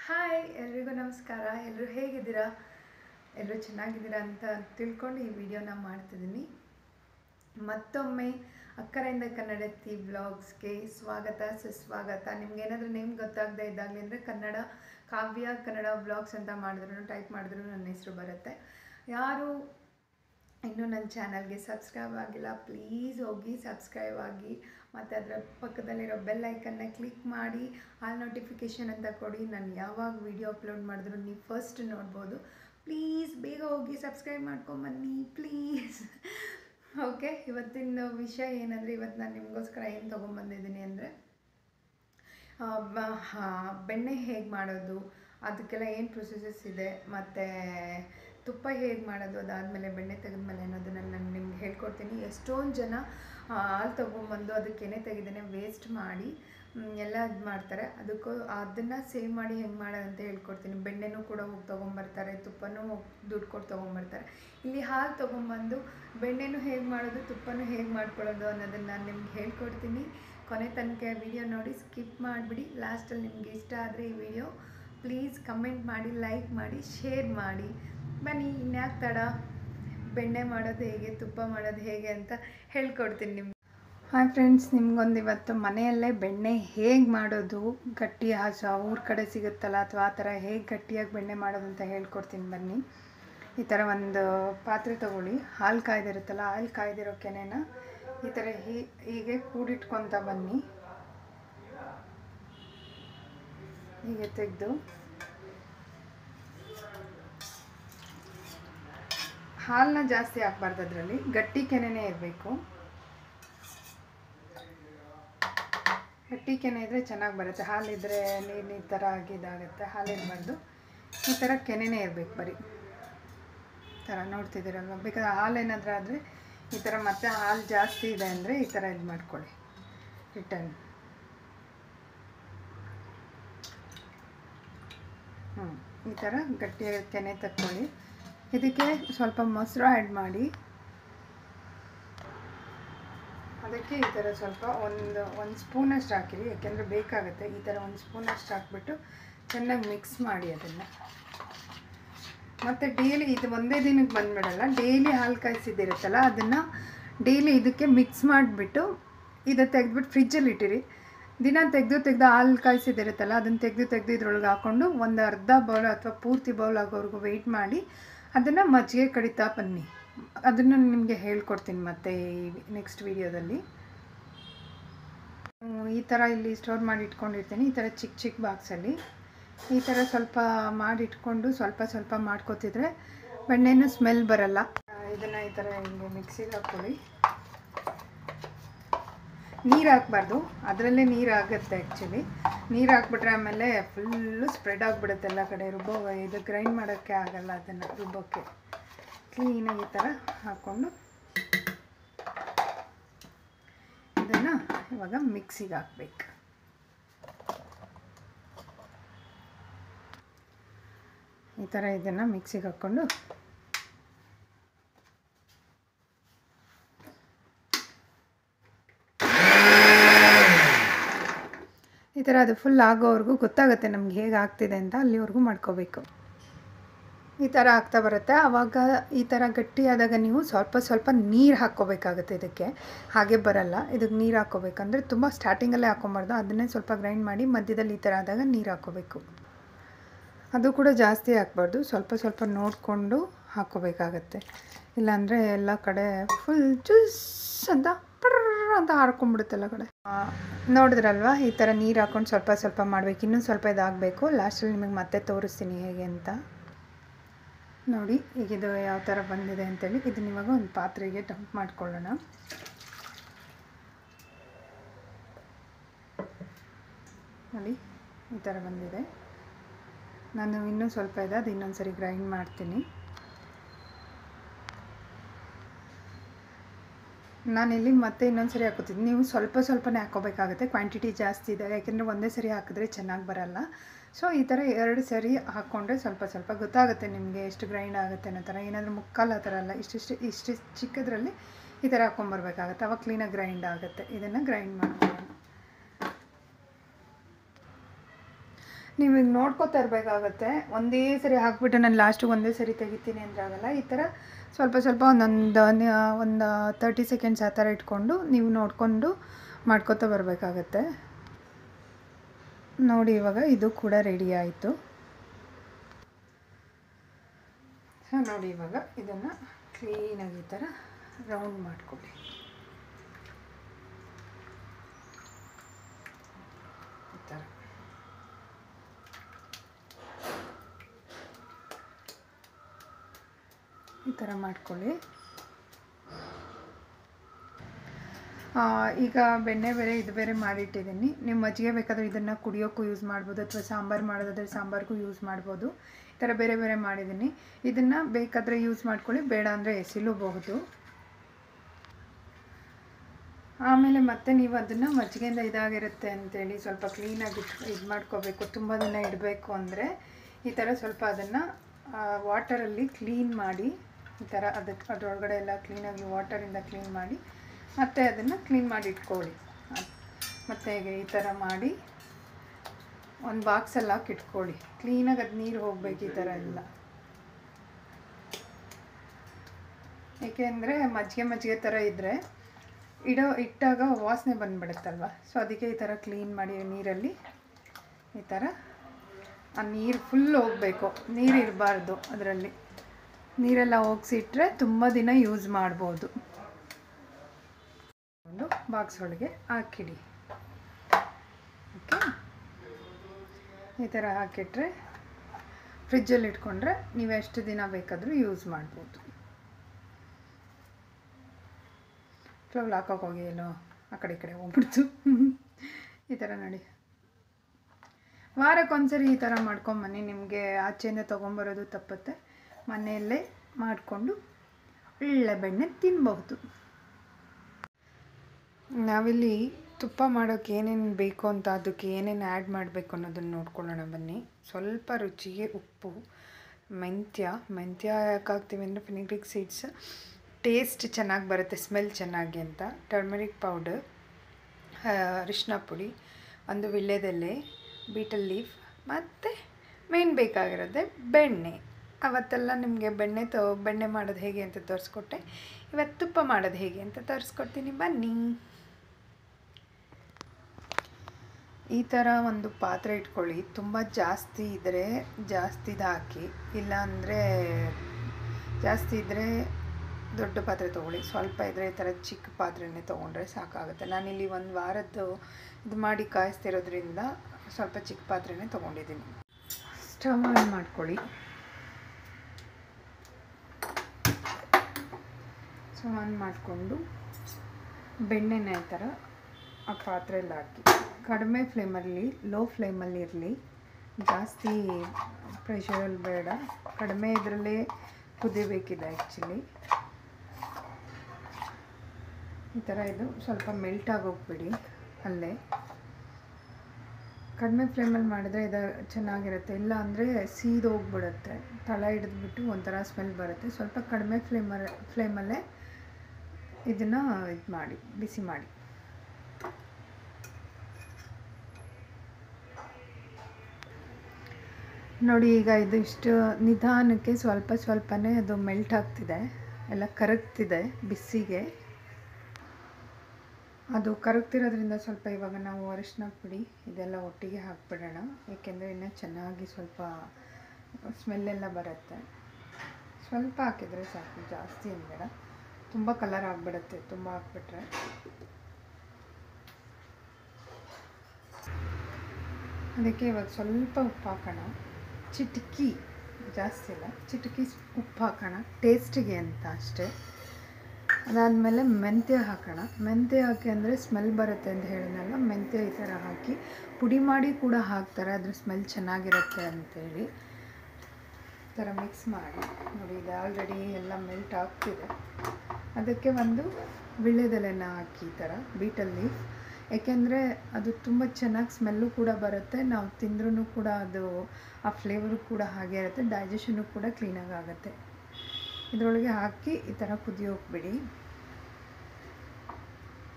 hi ಎಲ್ರಿಗೂ ನಮಸ್ಕಾರ ಎಲ್ಲರೂ ಹೇಗಿದ್ದೀರಾ ಎಲ್ಲರೂ ಚೆನ್ನಾಗಿದ್ದೀರಾ ಅಂತ ತಿಳ್ಕೊಂಡು ಈ ವಿಡಿಯೋನ ಮಾಡ್ತಿದ್ದೀನಿ ಮತ್ತೊಮ್ಮೆ ಅಕ್ಕರೆಯಿಂದ ಕನ್ನಡತಿ ಬ್ಲಾಗ್ಸ್ಗೆ ಸ್ವಾಗತ ಸುಸ್ವಾಗತ ನಿಮ್ಗೆ ಏನಾದರೂ ನೇಮ್ ಗೊತ್ತಾಗದೇ ಇದ್ದಾಗಲಿ ಅಂದರೆ ಕನ್ನಡ ಕಾವ್ಯ ಕನ್ನಡ ಬ್ಲಾಗ್ಸ್ ಅಂತ ಮಾಡಿದ್ರು ಟೈಪ್ ಮಾಡಿದ್ರು ನನ್ನ ಹೆಸರು ಬರುತ್ತೆ ಯಾರು ಇನ್ನೂ ನನ್ನ ಚಾನಲ್ಗೆ ಸಬ್ಸ್ಕ್ರೈಬ್ ಆಗಿಲ್ಲ ಪ್ಲೀಸ್ ಹೋಗಿ ಸಬ್ಸ್ಕ್ರೈಬ್ ಆಗಿ ಮತ್ತು ಅದರ ಪಕ್ಕದಲ್ಲಿರೋ ಬೆಲ್ ಐಕನ್ನ ಕ್ಲಿಕ್ ಮಾಡಿ ಆಲ್ ನೋಟಿಫಿಕೇಷನ್ ಅಂತ ಕೊಡಿ ನಾನು ಯಾವಾಗ ವಿಡಿಯೋ ಅಪ್ಲೋಡ್ ಮಾಡಿದ್ರು ನೀವು ಫಸ್ಟ್ ನೋಡ್ಬೋದು ಪ್ಲೀಸ್ ಬೇಗ ಹೋಗಿ ಸಬ್ಸ್ಕ್ರೈಬ್ ಮಾಡ್ಕೊಂಬನ್ನಿ ಪ್ಲೀಸ್ ಓಕೆ ಇವತ್ತಿನ ವಿಷಯ ಏನಂದರೆ ಇವತ್ತು ನಾನು ನಿಮಗೋಸ್ಕರ ಏನು ತೊಗೊಂಬಂದಿದ್ದೀನಿ ಅಂದರೆ ಆ, ಬ- ಹಾ, ಬೆಣ್ಣೆ ಹೇಗೆ ಮಾಡೋದು ಅದಕ್ಕೆಲ್ಲ ಏನು ಪ್ರೊಸೀಜರ್ಸ್ ಇದೆ ಮತ್ತು ತುಪ್ಪ ಹೇಗೆ ಮಾಡೋದು ಅದಾದಮೇಲೆ ಬೆಣ್ಣೆ ತೆಗೆದ್ಮೇಲೆ ಅನ್ನೋದನ್ನ ನಾನು ನಿಮ್ಗೆ ಹೇಳ್ಕೊಡ್ತೀನಿ ಎಷ್ಟೊಂದು ಜನ ಆ, ಹಾಲು ತೊಗೊಂಬಂದು ಅದಕ್ಕೆ ಎಣ್ಣೆ ತೆಗೆದೇ ವೇಸ್ಟ್ ಮಾಡಿ ಮ್, ಎಲ್ಲ ಇದು ಮಾಡ್ತಾರೆ ಅದಕ್ಕೂ ಅದನ್ನು ಸೇವ್ ಮಾಡಿ ಹೆಂಗೆ ಮಾಡೋದಂತ ಹೇಳ್ಕೊಡ್ತೀನಿ ಬೆಣ್ಣೆನೂ ಕೂಡ ಹೋಗಿ ತೊಗೊಂಬರ್ತಾರೆ ತುಪ್ಪನೂ ಹೋಗಿ ದುಡ್ಡು ಕೊಟ್ಟು ತೊಗೊಂಬರ್ತಾರೆ ಇಲ್ಲಿ ಹಾಲು ತೊಗೊಂಬಂದು ಬೆಣ್ಣೆನೂ ಹೇಗೆ ಮಾಡೋದು ತುಪ್ಪನೂ ಹೇಗೆ ಮಾಡ್ಕೊಳ್ಳೋದು ಅನ್ನೋದನ್ನು ನಾನು ನಿಮ್ಗೆ ಹೇಳ್ಕೊಡ್ತೀನಿ ಕೊನೆ ತನಕ ವಿಡಿಯೋ ನೋಡಿ ಸ್ಕಿಪ್ ಮಾಡಿಬಿಡಿ ಲಾಸ್ಟಲ್ಲಿ ನಿಮ್ಗೆ ಇಷ್ಟ ಆದರೆ ಈ ವಿಡಿಯೋ ಪ್ಲೀಸ್ ಕಮೆಂಟ್ ಮಾಡಿ ಲೈಕ್ ಮಾಡಿ ಶೇರ್ ಮಾಡಿ ಬನ್ನಿ ಇನ್ಯಾಕೆ ತಡ ಬೆಣ್ಣೆ ಮಾಡೋದು ಹೇಗೆ ತುಪ್ಪ ಮಾಡೋದು ಹೇಗೆ ಅಂತ ಹೇಳ್ಕೊಡ್ತೀನಿ ನಿಮ್ಗೆ ಹಾಯ್ ಫ್ರೆಂಡ್ಸ್ ನಿಮ್ಗೊಂದು ಇವತ್ತು ಮನೆಯಲ್ಲೇ ಬೆಣ್ಣೆ ಹೇಗೆ ಮಾಡೋದು ಗಟ್ಟಿ ಹಾಸ ಊರ ಕಡೆ ಸಿಗುತ್ತಲ್ಲ ಅಥವಾ ಆ ಥರ ಹೇಗೆ ಗಟ್ಟಿಯಾಗಿ ಬೆಣ್ಣೆ ಮಾಡೋದು ಅಂತ ಹೇಳ್ಕೊಡ್ತೀನಿ ಬನ್ನಿ ಈ ಥರ ಒಂದು ಪಾತ್ರೆ ತಗೊಳ್ಳಿ ಹಾಲು ಕಾಯ್ದಿರುತ್ತಲ್ಲ ಹಾಲು ಕಾಯ್ದಿರೋ ಕೆನೆನ ಈ ಥರ ಹೀ ಹೀಗೆ ಕೂಡಿಟ್ಕೊತ ಬನ್ನಿ ಹೀಗೆ ತೆಗೆದು ಹಾಲನ್ನ ಜಾಸ್ತಿ ಹಾಕ್ಬಾರ್ದು ಅದರಲ್ಲಿ ಗಟ್ಟಿ ಕೆನೆನೇ ಇರಬೇಕು ಗಟ್ಟಿ ಕೆನೆ ಇದ್ದರೆ ಚೆನ್ನಾಗಿ ಬರುತ್ತೆ ಹಾಲಿದ್ರೆ ನೀರು ನೀರು ಥರ ಆಗಿ ಇದಾಗುತ್ತೆ ಹಾಲು ಇರಬಾರ್ದು ಈ ಥರ ಕೆನೆನೇ ಇರಬೇಕು ಬರೀ ಈ ಥರ ನೋಡ್ತಿದ್ದೀರಲ್ವ ಬೇಕಾದ್ರೆ ಹಾಲು ಏನಾದರೂ ಆದರೆ ಈ ಥರ ಮತ್ತೆ ಹಾಲು ಜಾಸ್ತಿ ಇದೆ ಅಂದರೆ ಈ ಥರ ಇದು ಮಾಡ್ಕೊಳ್ಳಿ ರಿಟರ್ನ್ ಹ್ಞೂ ಈ ಥರ ಗಟ್ಟಿಯಾಗಿ ಕೆನೆ ತಕ್ಕೊಳ್ಳಿ ಇದಕ್ಕೆ ಸ್ವಲ್ಪ ಮೊಸರು ಆ್ಯಡ್ ಮಾಡಿ ಅದಕ್ಕೆ ಈ ಥರ ಸ್ವಲ್ಪ ಒಂದು ಒಂದು ಸ್ಪೂನಷ್ಟು ಹಾಕಿರಿ ಯಾಕೆಂದರೆ ಬೇಕಾಗುತ್ತೆ ಈ ಥರ ಒಂದು ಸ್ಪೂನಷ್ಟು ಹಾಕ್ಬಿಟ್ಟು ಚೆನ್ನಾಗಿ ಮಿಕ್ಸ್ ಮಾಡಿ ಅದನ್ನು ಮತ್ತು ಡೈಲಿ ಇದು ಒಂದೇ ದಿನಕ್ಕೆ ಬಂದುಬಿಡಲ್ಲ ಡೈಲಿ ಹಾಲು ಕಾಯಿಸಿದಿರುತ್ತಲ್ಲ ಅದನ್ನು ಡೈಲಿ ಇದಕ್ಕೆ ಮಿಕ್ಸ್ ಮಾಡಿಬಿಟ್ಟು ಇದು ತೆಗೆದ್ಬಿಟ್ಟು ಫ್ರಿಜ್ಜಲ್ಲಿ ಇಟ್ಟಿರಿ ದಿನ ತೆಗೆದು ತೆಗೆದು ಹಾಲು ಕಾಯಿಸಿದಿರುತ್ತಲ್ಲ ಅದನ್ನು ತೆಗೆದು ತೆಗೆದು ಇದ್ರೊಳಗೆ ಹಾಕ್ಕೊಂಡು ಒಂದು ಅರ್ಧ ಬೌಲ್ ಅಥವಾ ಪೂರ್ತಿ ಬೌಲ್ ಆಗೋವರೆಗೂ ವೆಯ್ಟ್ ಮಾಡಿ ಅದನ್ನು ಮಜ್ಜಿಗೆ ಕಡಿತಾ ಬನ್ನಿ ಅದನ್ನು ನಿಮಗೆ ಹೇಳ್ಕೊಡ್ತೀನಿ ಮತ್ತೆ ನೆಕ್ಸ್ಟ್ ವೀಡಿಯೋದಲ್ಲಿ ಈ ಥರ ಇಲ್ಲಿ ಸ್ಟೋರ್ ಮಾಡಿ ಇಟ್ಕೊಂಡಿರ್ತೀನಿ ಈ ಥರ ಚಿಕ್ಕ ಚಿಕ್ಕ ಬಾಕ್ಸಲ್ಲಿ ಈ ಥರ ಸ್ವಲ್ಪ ಮಾಡಿಟ್ಕೊಂಡು ಸ್ವಲ್ಪ ಸ್ವಲ್ಪ ಮಾಡ್ಕೊತಿದ್ರೆ ಬೆಣ್ಣೆನೂ ಸ್ಮೆಲ್ ಬರಲ್ಲ ಇದನ್ನು ಈ ಥರ ಹಿಂಗೆ ಮಿಕ್ಸಿಗೆ ಹಾಕ್ಕೊಳ್ಳಿ ನೀರು ಹಾಕ್ಬಾರ್ದು ಅದರಲ್ಲೇ ನೀರು ಆಗುತ್ತೆ ಆ್ಯಕ್ಚುಲಿ ನೀರು ಹಾಕ್ಬಿಟ್ರೆ ಆಮೇಲೆ ಫುಲ್ಲು ಸ್ಪ್ರೆಡ್ ಆಗಿಬಿಡುತ್ತೆ ಎಲ್ಲ ಕಡೆ ರುಬ್ಬೋ ಇದು ಗ್ರೈಂಡ್ ಮಾಡೋಕ್ಕೆ ಆಗಲ್ಲ ಅದನ್ನು ರುಬ್ಬೋಕ್ಕೆ ಕ್ಲೀನಾಗಿ ಈ ಥರ ಹಾಕ್ಕೊಂಡು ಇದನ್ನು ಇವಾಗ ಮಿಕ್ಸಿಗೆ ಹಾಕ್ಬೇಕು ಈ ಥರ ಇದನ್ನು ಮಿಕ್ಸಿಗೆ ಹಾಕ್ಕೊಂಡು ಈ ಥರ ಅದು ಫುಲ್ ಆಗೋವರೆಗೂ ಗೊತ್ತಾಗುತ್ತೆ ನಮ್ಗೆ ಹೇಗೆ ಆಗ್ತಿದೆ ಅಂತ ಅಲ್ಲಿವರೆಗೂ ಮಾಡ್ಕೋಬೇಕು ಈ ಥರ ಆಗ್ತಾ ಬರುತ್ತೆ ಆವಾಗ ಈ ಥರ ಗಟ್ಟಿಯಾದಾಗ ನೀವು ಸ್ವಲ್ಪ ಸ್ವಲ್ಪ ನೀರು ಹಾಕ್ಕೋಬೇಕಾಗುತ್ತೆ ಇದಕ್ಕೆ ಹಾಗೆ ಬರಲ್ಲ ಇದಕ್ಕೆ ನೀರು ಹಾಕ್ಕೋಬೇಕಂದ್ರೆ ತುಂಬ ಸ್ಟಾರ್ಟಿಂಗಲ್ಲೇ ಹಾಕ್ಕೊಂಬಾರ್ದು ಅದನ್ನೇ ಸ್ವಲ್ಪ ಗ್ರೈಂಡ್ ಮಾಡಿ ಮಧ್ಯದಲ್ಲಿ ಈ ಥರ ಆದಾಗ ನೀರು ಹಾಕ್ಕೋಬೇಕು ಅದು ಕೂಡ ಜಾಸ್ತಿ ಹಾಕ್ಬಾರ್ದು ಸ್ವಲ್ಪ ಸ್ವಲ್ಪ ನೋಡಿಕೊಂಡು ಹಾಕ್ಕೋಬೇಕಾಗತ್ತೆ ಇಲ್ಲಾಂದರೆ ಎಲ್ಲ ಕಡೆ ಫುಲ್ ಜ್ಯೂಸ್ ಅಂತ ಪರ್ರ್ ಅಂತ ಹಾರ್ಕೊಂಡ್ಬಿಡುತ್ತೆ ಎಲ್ಲ ಕಡೆ ಆ, ನೋಡಿದ್ರಲ್ವಾ ಈ ಥರ ನೀರು ಹಾಕ್ಕೊಂಡು ಸ್ವಲ್ಪ ಸ್ವಲ್ಪ ಮಾಡಬೇಕು ಇನ್ನೂ ಸ್ವಲ್ಪ ಇದಾಗಬೇಕು ಲಾಸ್ಟಲ್ಲಿ ನಿಮಗೆ ಮತ್ತೆ ತೋರಿಸ್ತೀನಿ ಹೇಗೆ ಅಂತ ನೋಡಿ ಈಗ ಇದು ಯಾವ ಥರ ಬಂದಿದೆ ಅಂತೇಳಿ ಇದನ್ನ ಇವಾಗ ಒಂದು ಪಾತ್ರೆಗೆ ಡಂಪ್ ಮಾಡ್ಕೊಳ್ಳೋಣ ನೋಡಿ ಈ ಥರ ಬಂದಿದೆ ನಾನು ಇನ್ನೂ ಸ್ವಲ್ಪ ಇದೆ ಅದು ಇನ್ನೊಂದು ಸರಿ ಗ್ರೈಂಡ್ ಮಾಡ್ತೀನಿ ನಾನಿಲ್ಲಿ ಮತ್ತೆ ಇನ್ನೊಂದು ಸರಿ ಹಾಕೋತಿದ್ದೀನಿ ನೀವು ಸ್ವಲ್ಪ ಸ್ವಲ್ಪನೇ ಹಾಕ್ಕೋಬೇಕಾಗುತ್ತೆ ಕ್ವಾಂಟಿಟಿ ಜಾಸ್ತಿ ಇದೆ ಯಾಕೆಂದರೆ ಒಂದೇ ಸರಿ ಹಾಕಿದ್ರೆ ಚೆನ್ನಾಗಿ ಬರಲ್ಲ ಸೊ ಈ ಥರ ಎರಡು ಸರಿ ಹಾಕ್ಕೊಂಡ್ರೆ ಸ್ವಲ್ಪ ಸ್ವಲ್ಪ ಗೊತ್ತಾಗುತ್ತೆ ನಿಮಗೆ ಎಷ್ಟು ಗ್ರೈಂಡ್ ಆಗುತ್ತೆ ಅನ್ನೋ ಥರ ಏನಾದರೂ ಮುಕ್ಕಾಲು ಆ ಥರ ಅಲ್ಲ ಇಷ್ಟಿಷ್ಟು ಇಷ್ಟು ಚಿಕ್ಕದ್ರಲ್ಲಿ ಈ ಥರ ಹಾಕ್ಕೊಂಬರ್ಬೇಕಾಗತ್ತೆ ಅವಾಗ ಕ್ಲೀನಾಗಿ ಗ್ರೈಂಡ್ ಆಗುತ್ತೆ ಇದನ್ನು ಗ್ರೈಂಡ್ ಮಾಡ್ಕೊಳ್ಳೋಣ ನೀವು ಈಗ ನೋಡ್ಕೊತಾ ಇರಬೇಕಾಗತ್ತೆ ಒಂದೇ ಸರಿ ಹಾಕ್ಬಿಟ್ಟು ನಾನು ಲಾಸ್ಟಿಗೆ ಒಂದೇ ಸರಿ ತೆಗಿತೀನಿ ಅಂದರೆ ಆಗಲ್ಲ ಈ ಥರ ಸ್ವಲ್ಪ ಸ್ವಲ್ಪ ಒಂದೊಂದು ಒಂದು ತರ್ಟಿ ಸೆಕೆಂಡ್ಸ್ ಆ ಥರ ಇಟ್ಕೊಂಡು ನೀವು ನೋಡಿಕೊಂಡು ಮಾಡ್ಕೊತಾ ಬರಬೇಕಾಗತ್ತೆ ನೋಡಿ ಇವಾಗ ಇದು ಕೂಡ ರೆಡಿ ಆಯಿತು ಸೊ ನೋಡಿ ಇವಾಗ ಇದನ್ನು ಕ್ಲೀನಾಗಿ ಈ ಥರ ರೌಂಡ್ ಮಾಡಿಕೊಡಿ ಈ ಥರ ಈ ಥರ ಮಾಡ್ಕೊಳ್ಳಿ ಆ, ಈಗ ಬೆಣ್ಣೆ ಬೇರೆ ಇದು ಬೇರೆ ಮಾಡಿಟ್ಟಿದ್ದೀನಿ ನೀವು ಮಜ್ಜಿಗೆ ಬೇಕಾದರೆ ಇದನ್ನು ಕುಡಿಯೋಕ್ಕೂ ಯೂಸ್ ಮಾಡ್ಬೋದು ಅಥವಾ ಸಾಂಬಾರು ಮಾಡೋದಾದ್ರೆ ಸಾಂಬಾರಿಗೂ ಯೂಸ್ ಮಾಡ್ಬೋದು ಈ ಥರ ಬೇರೆ ಬೇರೆ ಮಾಡಿದ್ದೀನಿ ಇದನ್ನು ಬೇಕಾದರೆ ಯೂಸ್ ಮಾಡ್ಕೊಳ್ಳಿ ಬೇಡ ಅಂದರೆ ಎಸಿಲೂಬಹುದು ಆಮೇಲೆ ಮತ್ತೆ ನೀವು ಅದನ್ನು ಮಜ್ಜಿಗೆಯಿಂದ ಇದಾಗಿರುತ್ತೆ ಅಂತೇಳಿ ಸ್ವಲ್ಪ ಕ್ಲೀನಾಗಿ ಇದು ಮಾಡ್ಕೋಬೇಕು ತುಂಬ ದಿನ ಇಡಬೇಕು ಅಂದರೆ ಈ ಥರ ಸ್ವಲ್ಪ ಅದನ್ನು ವಾಟರಲ್ಲಿ ಕ್ಲೀನ್ ಮಾಡಿ ಈ ಥರ ಅದಕ್ಕೆ ಅದರೊಳಗಡೆ ಎಲ್ಲ ಕ್ಲೀನಾಗಿ ವಾಟರಿಂದ ಕ್ಲೀನ್ ಮಾಡಿ ಮತ್ತೆ ಅದನ್ನು ಕ್ಲೀನ್ ಮಾಡಿ ಇಟ್ಕೊಳ್ಳಿ ಮತ್ತು ಈಗ ಈ ಥರ ಮಾಡಿ ಒಂದು ಬಾಕ್ಸಲ್ಲಿ ಹಾಕಿ ಇಟ್ಕೊಳ್ಳಿ ಕ್ಲೀನಾಗಿ ಅದು ನೀರು ಹೋಗ್ಬೇಕು ಈ ಥರ ಎಲ್ಲ ಏಕೆಂದರೆ ಮಜ್ಜಿಗೆ ಮಜ್ಜಿಗೆ ಥರ ಇದ್ದರೆ ಇಡೋ ಇಟ್ಟಾಗ ವಾಸನೆ ಬಂದುಬಿಡುತ್ತಲ್ವ ಸೊ ಅದಕ್ಕೆ ಈ ಥರ ಕ್ಲೀನ್ ಮಾಡಿ ನೀರಲ್ಲಿ ಈ ಥರ ಆ ನೀರು ಫುಲ್ ಹೋಗಬೇಕು ನೀರು ಇರಬಾರ್ದು ಅದರಲ್ಲಿ ನೀರೆಲ್ಲ ಹೋಗಿಸಿಟ್ರೆ ತುಂಬ ದಿನ ಯೂಸ್ ಮಾಡ್ಬೋದು ಒಂದು ಬಾಕ್ಸ್ ಒಳಗೆ ಹಾಕಿಡಿ ಓಕೆ ಈ ಥರ ಹಾಕಿಟ್ರೆ ಫ್ರಿಜ್ಜಲ್ಲಿ ಇಟ್ಕೊಂಡ್ರೆ ನೀವು ಎಷ್ಟು ದಿನ ಬೇಕಾದರೂ ಯೂಸ್ ಮಾಡ್ಬೋದು ಫ್ಲವಲ್ ಹಾಕೋಕೆ ಹೋಗಿ ಎಲ್ಲೋ ಆ ಕಡೆ ಈ ಕಡೆ ಹೋಗ್ಬಿಡ್ತು ಈ ಥರ ನೋಡಿ ವಾರಕ್ಕೊಂದ್ಸರಿ ಈ ಥರ ಮಾಡ್ಕೊಂಬನ್ನಿ ನಿಮಗೆ ಆಚೆಯಿಂದ ತೊಗೊಂಬರೋದು ತಪ್ಪುತ್ತೆ ಮನೆಯಲ್ಲೇ ಮಾಡಿಕೊಂಡು ಒಳ್ಳೆ ಬೆಣ್ಣೆ ತಿನ್ಬಹುದು ನಾವಿಲ್ಲಿ ತುಪ್ಪ ಮಾಡೋಕ್ಕೆ ಏನೇನು ಬೇಕು ಅಂತ ಅದಕ್ಕೆ ಏನೇನು ಆ್ಯಡ್ ಮಾಡಬೇಕು ಅನ್ನೋದನ್ನು ನೋಡ್ಕೊಳ್ಳೋಣ ಬನ್ನಿ ಸ್ವಲ್ಪ ರುಚಿಗೆ ಉಪ್ಪು ಮೆಂತ್ಯ ಮೆಂತ್ಯ ಯಾಕೆ ಹಾಕ್ತೀವಿ ಅಂದರೆ ಫಿನಿಗ್ರಿಕ್ ಸೀಡ್ಸ್ ಟೇಸ್ಟ್ ಚೆನ್ನಾಗಿ ಬರುತ್ತೆ ಸ್ಮೆಲ್ ಚೆನ್ನಾಗಿ ಅಂತ ಟರ್ಮರಿಕ್ ಪೌಡರ್ ಅರಿಶಿನ ಪುಡಿ ಒಂದು ವಿಳ್ಯದೆಲೆ ಬೀಟಲ್ ಲೀಫ್ ಮತ್ತು ಮೇನ್ ಬೇಕಾಗಿರೋದೆ ಬೆಣ್ಣೆ ಅವತ್ತೆಲ್ಲ ನಿಮಗೆ ಬೆಣ್ಣೆ ತೊ ಬೆಣ್ಣೆ ಮಾಡೋದು ಹೇಗೆ ಅಂತ ತೋರಿಸ್ಕೊಟ್ಟೆ ಇವತ್ತು ತುಪ್ಪ ಮಾಡೋದು ಹೇಗೆ ಅಂತ ತೋರಿಸ್ಕೊಡ್ತೀನಿ ಬನ್ನಿ ಈ ಥರ ಒಂದು ಪಾತ್ರೆ ಇಟ್ಕೊಳ್ಳಿ ತುಂಬ ಜಾಸ್ತಿ ಇದ್ದರೆ ಜಾಸ್ತಿದು ಹಾಕಿ ಇಲ್ಲ ಅಂದರೆ ಜಾಸ್ತಿ ಇದ್ದರೆ ದೊಡ್ಡ ಪಾತ್ರೆ ತೊಗೊಳ್ಳಿ ಸ್ವಲ್ಪ ಇದ್ದರೆ ಈ ಥರ ಚಿಕ್ಕ ಪಾತ್ರೆನೇ ತೊಗೊಂಡ್ರೆ ಸಾಕಾಗುತ್ತೆ ನಾನಿಲ್ಲಿ ಒಂದು ವಾರದ್ದು ಇದು ಮಾಡಿ ಕಾಯಿಸ್ತಿರೋದ್ರಿಂದ ಸ್ವಲ್ಪ ಚಿಕ್ಕ ಪಾತ್ರೆನೇ ತೊಗೊಂಡಿದ್ದೀನಿ ಸ್ಟವ್ ಆನ್ ಮಾಡ್ಕೊಳ್ಳಿ ಸೊ ಆನ್ ಮಾಡಿಕೊಂಡು ಬೆಣ್ಣೆನ ಈ ಥರ ಆ ಪಾತ್ರೆಯಲ್ಲಿ ಹಾಕಿ ಕಡಿಮೆ ಫ್ಲೇಮಲ್ಲಿ ಲೋ ಫ್ಲೇಮಲ್ಲಿ ಇರಲಿ ಜಾಸ್ತಿ ಪ್ರೆಷರಲ್ಲಿ ಬೇಡ ಕಡಿಮೆ ಇದರಲ್ಲೇ ಕುದಿಬೇಕಿದೆ ಆ್ಯಕ್ಚುಲಿ ಈ ಥರ ಇದು ಸ್ವಲ್ಪ ಮೆಲ್ಟ್ ಆಗೋಗ್ಬಿಡಿ ಅಲ್ಲೇ ಕಡಿಮೆ ಫ್ಲೇಮಲ್ಲಿ ಮಾಡಿದ್ರೆ ಇದು ಚೆನ್ನಾಗಿರುತ್ತೆ ಇಲ್ಲ ಅಂದರೆ ಸೀದು ಹೋಗ್ಬಿಡುತ್ತೆ ತಳ ಹಿಡಿದ್ಬಿಟ್ಟು ಒಂಥರ ಸ್ಮೆಲ್ ಬರುತ್ತೆ ಸ್ವಲ್ಪ ಕಡಿಮೆ ಫ್ಲೇಮಲ್ಲಿ ಫ್ಲೇಮಲ್ಲೇ ಇದನ್ನು ಇದು ಮಾಡಿ ಬಿಸಿ ಮಾಡಿ ನೋಡಿ ಈಗ ಇದು ಇಷ್ಟು ನಿಧಾನಕ್ಕೆ ಸ್ವಲ್ಪ ಸ್ವಲ್ಪನೇ ಅದು ಮೆಲ್ಟ್ ಆಗ್ತಿದೆ ಎಲ್ಲ ಕರಗ್ತಿದೆ ಬಿಸಿಗೆ ಅದು ಕರಗ್ತಿರೋದ್ರಿಂದ ಸ್ವಲ್ಪ ಇವಾಗ ನಾವು ಅರಿಶಿನ ಪುಡಿ ಇದೆಲ್ಲ ಒಟ್ಟಿಗೆ ಹಾಕ್ಬಿಡೋಣ ಏಕೆಂದರೆ ಇನ್ನೂ ಚೆನ್ನಾಗಿ ಸ್ವಲ್ಪ ಸ್ಮೆಲ್ಲೆಲ್ಲ ಬರುತ್ತೆ ಸ್ವಲ್ಪ ಹಾಕಿದರೆ ಸಾಕು ಜಾಸ್ತಿ ಬೇಡ ತುಂಬ ಕಲರ್ ಆಗಿಬಿಡುತ್ತೆ ತುಂಬ ಹಾಕ್ಬಿಟ್ರೆ ಅದಕ್ಕೆ ಇವಾಗ ಸ್ವಲ್ಪ ಉಪ್ಪು ಹಾಕೋಣ ಚಿಟಕಿ ಜಾಸ್ತಿ ಅಲ್ಲ ಚಿಟಕಿ ಉಪ್ಪು ಹಾಕೋಣ ಟೇಸ್ಟಿಗೆ ಅಂತ ಅಷ್ಟೇ ಅದಾದಮೇಲೆ ಮೆಂತ್ಯ ಹಾಕೋಣ ಮೆಂತ್ಯ ಹಾಕಿ ಅಂದರೆ ಸ್ಮೆಲ್ ಬರುತ್ತೆ ಅಂತ ಹೇಳಿದ್ನಲ್ಲ ಮೆಂತ್ಯ ಈ ಥರ ಹಾಕಿ ಪುಡಿ ಮಾಡಿ ಕೂಡ ಹಾಕ್ತಾರೆ ಅದ್ರ ಸ್ಮೆಲ್ ಚೆನ್ನಾಗಿರುತ್ತೆ ಅಂತೇಳಿ ಈ ಥರ ಮಿಕ್ಸ್ ಮಾಡಿ ನೋಡಿ ಇದು ಆಲ್ರೆಡಿ ಎಲ್ಲ ಮೆಲ್ಟ್ ಆಗ್ತಿದೆ ಅದಕ್ಕೆ ಒಂದು ವಿಳ್ಯದೆಲೆನ ಹಾಕಿ ಈ ಥರ ಬೀಟಲ್ ಲೀಫ್ ಏಕೆಂದರೆ ಅದು ತುಂಬ ಚೆನ್ನಾಗಿ ಸ್ಮೆಲ್ಲು ಕೂಡ ಬರುತ್ತೆ ನಾವು ತಿಂದ್ರೂ ಕೂಡ ಅದು ಆ ಫ್ಲೇವರು ಕೂಡ ಹಾಗೆ ಇರುತ್ತೆ ಡೈಜೆಷನು ಕೂಡ ಕ್ಲೀನಾಗಿ ಆಗುತ್ತೆ ಇದರೊಳಗೆ ಹಾಕಿ ಈ ಥರ ಕುದಿಯೋಗ್ಬಿಡಿ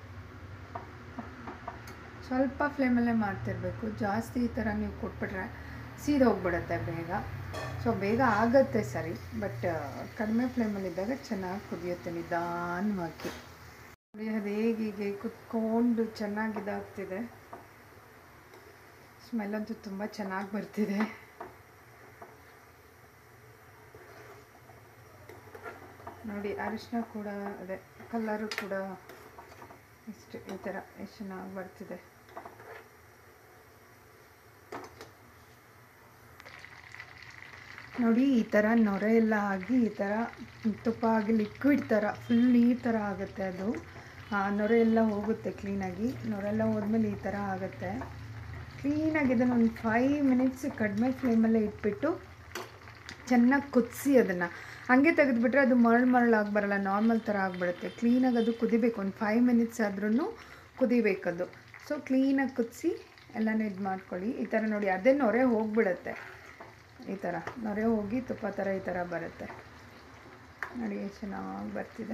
ಸ್ವಲ್ಪ ಫ್ಲೇಮಲ್ಲೇ ಮಾಡ್ತಿರ್ಬೇಕು ಜಾಸ್ತಿ ಈ ಥರ ನೀವು ಕೊಟ್ಬಿಟ್ರೆ ಸೀದ ಹೋಗ್ಬಿಡುತ್ತೆ ಬೇಗ ಸೊ ಬೇಗ ಆಗತ್ತೆ ಸರಿ ಬಟ್ ಕಡಿಮೆ ಫ್ಲೇಮಲ್ಲಿದ್ದಾಗ ಚೆನ್ನಾಗಿ ಕುದಿಯುತ್ತೆ ನಿಧಾನವಾಗಿ ನೋಡಿ ಅದು ಹೇಗೆ ಹೀಗೆ ಕುತ್ಕೊಂಡು ಚೆನ್ನಾಗಿ ಇದಾಗ್ತಿದೆ ಸ್ಮೆಲ್ ಅಂತೂ ತುಂಬ ಚೆನ್ನಾಗಿ ಬರ್ತಿದೆ ನೋಡಿ ಅರಿಶಿನ ಕೂಡ ಅದೇ ಕಲರು ಕೂಡ ಇಷ್ಟು ಈ ಥರ ಎಷ್ಟು ಚೆನ್ನಾಗಿ ಬರ್ತಿದೆ ನೋಡಿ ಈ ಥರ ನೊರೆ ಎಲ್ಲ ಆಗಿ ಈ ಥರ ತುಪ್ಪ ಆಗಿ ಲಿಕ್ವಿಡ್ ಥರ ಫುಲ್ ನೀರು ಥರ ಆಗುತ್ತೆ ಅದು ಆ ನೊರೆ ಎಲ್ಲ ಹೋಗುತ್ತೆ ಕ್ಲೀನಾಗಿ ನೊರೆ ಎಲ್ಲ ಹೋದ್ಮೇಲೆ ಈ ಥರ ಆಗುತ್ತೆ ಕ್ಲೀನಾಗಿ ಇದನ್ನು ಒಂದು ಫೈವ್ ಮಿನಿಟ್ಸ್ ಕಡಿಮೆ ಫ್ಲೇಮಲ್ಲೇ ಇಟ್ಬಿಟ್ಟು ಚೆನ್ನಾಗಿ ಕುದಿಸಿ ಅದನ್ನು ಹಾಗೆ ತೆಗೆದುಬಿಟ್ರೆ ಅದು ಮರಳು ಮರಳಾಗಿ ಬರಲ್ಲ ನಾರ್ಮಲ್ ಥರ ಆಗಿಬಿಡುತ್ತೆ ಕ್ಲೀನಾಗಿ ಅದು ಕುದಿಬೇಕು ಒಂದು ಫೈವ್ ಮಿನಿಟ್ಸ್ ಆದ್ರೂ ಕುದಿಬೇಕದು ಸೊ ಕ್ಲೀನಾಗಿ ಕುದಿಸಿ ಎಲ್ಲನೂ ಇದು ಮಾಡ್ಕೊಳ್ಳಿ ಈ ಥರ ನೋಡಿ ಅದೇ ನೊರೆ ಹೋಗಿಬಿಡುತ್ತೆ ಈ ಥರ ನೊರೆ ಹೋಗಿ ತುಪ್ಪ ಥರ ಈ ಥರ ಬರುತ್ತೆ ನೋಡಿ ಎಷ್ಟು ಚೆನ್ನಾಗಿ ಬರ್ತಿದೆ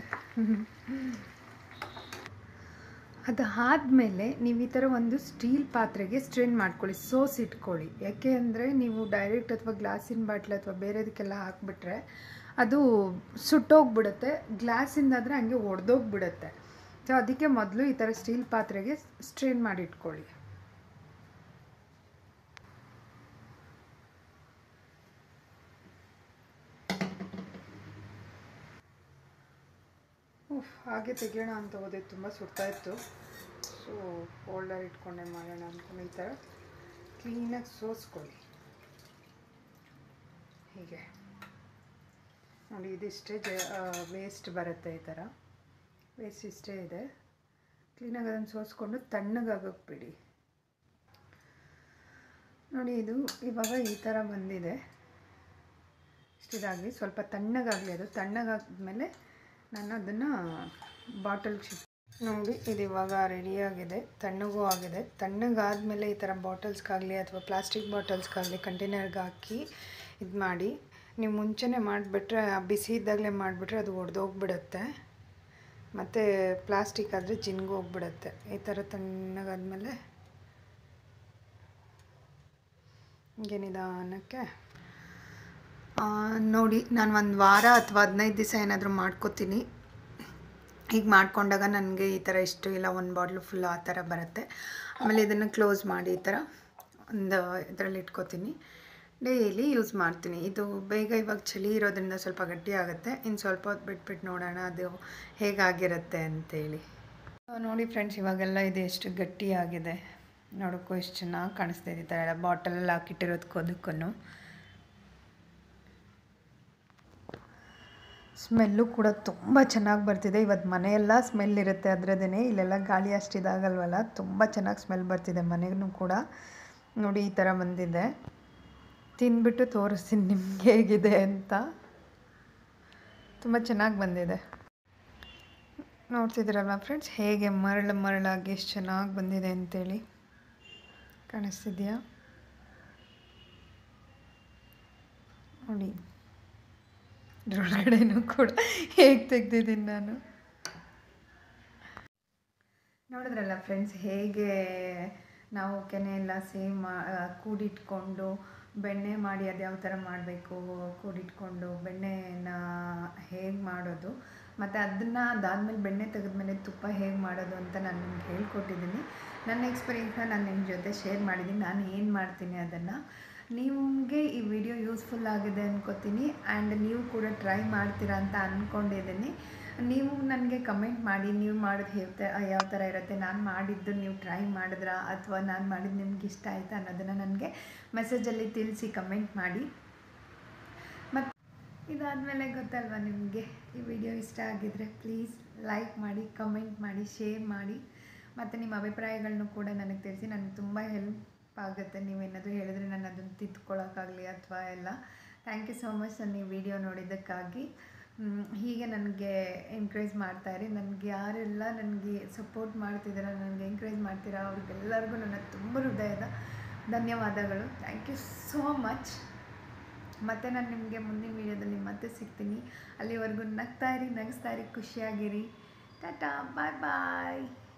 ಅದಾದಮೇಲೆ ನೀವು ಈ ಥರ ಒಂದು ಸ್ಟೀಲ್ ಪಾತ್ರೆಗೆ ಸ್ಟ್ರೈನ್ ಮಾಡ್ಕೊಳ್ಳಿ ಸೋಸ್ ಇಟ್ಕೊಳ್ಳಿ ಯಾಕೆ ಅಂದರೆ ನೀವು ಡೈರೆಕ್ಟ್ ಅಥವಾ ಗ್ಲಾಸಿನ ಬಾಟ್ಲ್ ಅಥವಾ ಬೇರೆದಕ್ಕೆಲ್ಲ ಹಾಕ್ಬಿಟ್ರೆ ಅದು ಸುಟ್ಟೋಗ್ಬಿಡುತ್ತೆ ಗ್ಲಾಸಿಂದಾದರೆ ಹಂಗೆ ಒಡೆದೋಗ್ಬಿಡುತ್ತೆ ಸೊ ಅದಕ್ಕೆ ಮೊದಲು ಈ ಥರ ಸ್ಟೀಲ್ ಪಾತ್ರೆಗೆ ಸ್ಟ್ರೈನ್ ಮಾಡಿ ಇಟ್ಕೊಳ್ಳಿ ಉಫ್ ಹಾಗೆ ತೆಗಿಯೋಣ ಅಂತ ಹೋದೆ ತುಂಬ ಸುಡ್ತಾ ಇತ್ತು ಸೊ ಹೋಲ್ಡರ್ ಇಟ್ಕೊಂಡೆ ಮಾಡೋಣ ಅಂದ್ಕೊಂಡು ಈ ಥರ ಕ್ಲೀನಾಗಿ ಸೋಸ್ಕೊಳ್ಳಿ ಹೀಗೆ ನೋಡಿ ಇದಿಷ್ಟೇ ಜ ವೇಸ್ಟ್ ಬರುತ್ತೆ ಈ ಥರ ವೇಸ್ಟ್ ಇಷ್ಟೇ ಇದೆ ಕ್ಲೀನಾಗಿ ಅದನ್ನು ಸೋಸ್ಕೊಂಡು ತಣ್ಣಗಾಗಕ್ಕೆ ಬಿಡಿ ನೋಡಿ ಇದು ಇವಾಗ ಈ ಥರ ಬಂದಿದೆ ಇಷ್ಟಿದಾಗಲಿ ಸ್ವಲ್ಪ ತಣ್ಣಗಾಗಲಿ ಅದು ತಣ್ಣಗಾದ್ಮೇಲೆ ನಾನು ಅದನ್ನು ಬಾಟಲ್ ಶಿಫ್ಟ್ ನೋಡಿ ಇದು ಇವಾಗ ರೆಡಿಯಾಗಿದೆ ತಣ್ಣಗೂ ಆಗಿದೆ ತಣ್ಣಗಾದಮೇಲೆ ಈ ಥರ ಬಾಟಲ್ಸ್ಗಾಗಲಿ ಅಥವಾ ಪ್ಲಾಸ್ಟಿಕ್ ಬಾಟಲ್ಸ್ಗಾಗಲಿ ಕಂಟೈನರ್ಗೆ ಹಾಕಿ ಇದು ಮಾಡಿ ನೀವು ಮುಂಚೆನೇ ಮಾಡಿಬಿಟ್ರೆ ಬಿಸಿ ಇದ್ದಾಗಲೇ ಮಾಡಿಬಿಟ್ರೆ ಅದು ಒಡೆದೋಗ್ಬಿಡುತ್ತೆ ಮತ್ತು ಪ್ಲಾಸ್ಟಿಕ್ ಆದರೆ ಜಿನ್ಗೆ ಹೋಗ್ಬಿಡುತ್ತೆ ಈ ಥರ ತಣ್ಣಗಾದ್ಮೇಲೆ ಹಿಂಗೆ ನಿಧಾನಕ್ಕೆ ನೋಡಿ ನಾನು ಒಂದು ವಾರ ಅಥವಾ ಹದಿನೈದು ದಿವಸ ಏನಾದರೂ ಮಾಡ್ಕೋತೀನಿ ಹೀಗೆ ಮಾಡ್ಕೊಂಡಾಗ ನನಗೆ ಈ ಥರ ಇಷ್ಟು ಇಲ್ಲ ಒಂದು ಬಾಟ್ಲು ಫುಲ್ ಆ ಥರ ಬರುತ್ತೆ ಆಮೇಲೆ ಇದನ್ನು ಕ್ಲೋಸ್ ಮಾಡಿ ಈ ಥರ ಒಂದು ಇದರಲ್ಲಿ ಇಟ್ಕೋತೀನಿ ಡೈಲಿ ಯೂಸ್ ಮಾಡ್ತೀನಿ ಇದು ಬೇಗ ಇವಾಗ ಚಳಿ ಇರೋದ್ರಿಂದ ಸ್ವಲ್ಪ ಗಟ್ಟಿ ಆಗುತ್ತೆ ಇನ್ನು ಸ್ವಲ್ಪ ಹೊತ್ತು ಬಿಟ್ಬಿಟ್ಟು ನೋಡೋಣ ಅದು ಹೇಗಾಗಿರುತ್ತೆ ಅಂತೇಳಿ ನೋಡಿ ಫ್ರೆಂಡ್ಸ್ ಇವಾಗೆಲ್ಲ ಇದು ಎಷ್ಟು ಗಟ್ಟಿಯಾಗಿದೆ ನೋಡೋಕ್ಕೂ ಎಷ್ಟು ಚೆನ್ನಾಗಿ ಕಾಣಿಸ್ತಾ ಇದೆ ಈ ಥರ ಎಲ್ಲ ಬಾಟಲಲ್ಲಿ ಹಾಕಿಟ್ಟಿರೋದಕ್ಕೂ ಅದಕ್ಕೂ ಸ್ಮೆಲ್ಲು ಕೂಡ ತುಂಬ ಚೆನ್ನಾಗಿ ಬರ್ತಿದೆ ಇವತ್ತು ಮನೆಯೆಲ್ಲ ಸ್ಮೆಲ್ ಇರುತ್ತೆ ಅದರದೇ ಇಲ್ಲೆಲ್ಲ ಗಾಳಿ ಅಷ್ಟು ಇದಾಗಲ್ವಲ್ಲ ತುಂಬ ಚೆನ್ನಾಗಿ ಸ್ಮೆಲ್ ಬರ್ತಿದೆ ಮನೆಗೂ ಕೂಡ ನೋಡಿ ಈ ಥರ ಬಂದಿದೆ ತಿಂದ್ಬಿಟ್ಟು ತೋರಿಸ್ತೀನಿ ನಿಮ್ಗೆ ಹೇಗಿದೆ ಅಂತ ತುಂಬ ಚೆನ್ನಾಗಿ ಬಂದಿದೆ ನೋಡ್ತಿದ್ದೀರಲ್ವ ಫ್ರೆಂಡ್ಸ್ ಹೇಗೆ ಮರಳು ಮರಳಾಗಿ ಎಷ್ಟು ಚೆನ್ನಾಗಿ ಬಂದಿದೆ ಅಂತೇಳಿ ಕಾಣಿಸ್ತಿದೆಯಾ ನೋಡಿ ಇದ್ರೊಳಗಡೆನೂ ಕೂಡ ಹೇಗೆ ತೆಗ್ದಿದ್ದೀನಿ ನಾನು ನೋಡಿದ್ರಲ್ಲ ಫ್ರೆಂಡ್ಸ್ ಹೇಗೆ ನಾವು ಕೆನೆ ಎಲ್ಲ ಸೇವ್ ಮಾ ಕೂಡಿಟ್ಕೊಂಡು ಬೆಣ್ಣೆ ಮಾಡಿ ಅದು ಯಾವ ಥರ ಮಾಡಬೇಕು ಕೂಡಿಟ್ಕೊಂಡು ಬೆಣ್ಣೆನ ಹೇಗೆ ಮಾಡೋದು ಮತ್ತು ಅದನ್ನು ಅದಾದಮೇಲೆ ಬೆಣ್ಣೆ ತೆಗೆದ್ಮೇಲೆ ತುಪ್ಪ ಹೇಗೆ ಮಾಡೋದು ಅಂತ ನಾನು ನಿಮ್ಗೆ ಹೇಳ್ಕೊಟ್ಟಿದ್ದೀನಿ ನನ್ನ ಎಕ್ಸ್ಪೀರಿಯೆನ್ಸ್ನ ನಾನು ನಿಮ್ಮ ಜೊತೆ ಶೇರ್ ಮಾಡಿದ್ದೀನಿ ನಾನು ಏನು ಮಾಡ್ತೀನಿ ಅದನ್ನು ನಿಮಗೆ ಈ ವಿಡಿಯೋ ಯೂಸ್ಫುಲ್ ಆಗಿದೆ ಅನ್ಕೋತೀನಿ ಆ್ಯಂಡ್ ನೀವು ಕೂಡ ಟ್ರೈ ಮಾಡ್ತೀರಾ ಅಂತ ಅಂದ್ಕೊಂಡಿದ್ದೀನಿ ನೀವು ನನಗೆ ಕಮೆಂಟ್ ಮಾಡಿ ನೀವು ಮಾಡೋದು ಹೇಗೆ ಯಾವ ಥರ ಇರುತ್ತೆ ನಾನು ಮಾಡಿದ್ದು ನೀವು ಟ್ರೈ ಮಾಡಿದ್ರಾ ಅಥವಾ ನಾನು ಮಾಡಿದ್ದು ನಿಮ್ಗೆ ಇಷ್ಟ ಆಯಿತಾ ಅನ್ನೋದನ್ನು ನನಗೆ ಮೆಸೇಜಲ್ಲಿ ತಿಳಿಸಿ ಕಮೆಂಟ್ ಮಾಡಿ ಮತ್ತು ಇದಾದಮೇಲೆ ಗೊತ್ತಲ್ವ ನಿಮಗೆ ಈ ವಿಡಿಯೋ ಇಷ್ಟ ಆಗಿದರೆ ಪ್ಲೀಸ್ ಲೈಕ್ ಮಾಡಿ ಕಮೆಂಟ್ ಮಾಡಿ ಶೇರ್ ಮಾಡಿ ಮತ್ತು ನಿಮ್ಮ ಅಭಿಪ್ರಾಯಗಳನ್ನು ಕೂಡ ನನಗೆ ತಿಳಿಸಿ ನನಗೆ ತುಂಬ ಹೆಲ್ಪ್ ಆಗುತ್ತೆ ನೀವೇನಾದರೂ ಹೇಳಿದ್ರೆ ನಾನು ಅದನ್ನು ತಿದ್ಕೊಳ್ಳೋಕ್ಕಾಗಲಿ ಅಥವಾ ಎಲ್ಲ ಥ್ಯಾಂಕ್ ಯು ಸೋ ಮಚ್ ನನ್ನ ಈ ವಿಡಿಯೋ ನೋಡಿದ್ದಕ್ಕಾಗಿ ಹೀಗೆ ನನಗೆ ಎಂಕರೇಜ್ ಮಾಡ್ತಾಯಿರಿ ನನಗೆ ಯಾರೆಲ್ಲ ನನಗೆ ಸಪೋರ್ಟ್ ಮಾಡ್ತಿದ್ದೀರ ನನಗೆ ಎಂಕರೇಜ್ ಮಾಡ್ತೀರಾ ಅವ್ರಿಗೆಲ್ಲರಿಗೂ ನನ್ನ ತುಂಬ ಹೃದಯದ ಧನ್ಯವಾದಗಳು ಥ್ಯಾಂಕ್ ಯು ಸೋ ಮಚ್ ಮತ್ತು ನಾನು ನಿಮಗೆ ಮುಂದಿನ ವೀಡಿಯೋದಲ್ಲಿ ಮತ್ತೆ ಸಿಗ್ತೀನಿ ಅಲ್ಲಿವರೆಗೂ ನಗ್ತಾ ಇರಿ ನಗಿಸ್ತಾ ಇರಿ ಖುಷಿಯಾಗಿರಿ ಟಾಟಾ ಬಾಯ್ ಬಾಯ್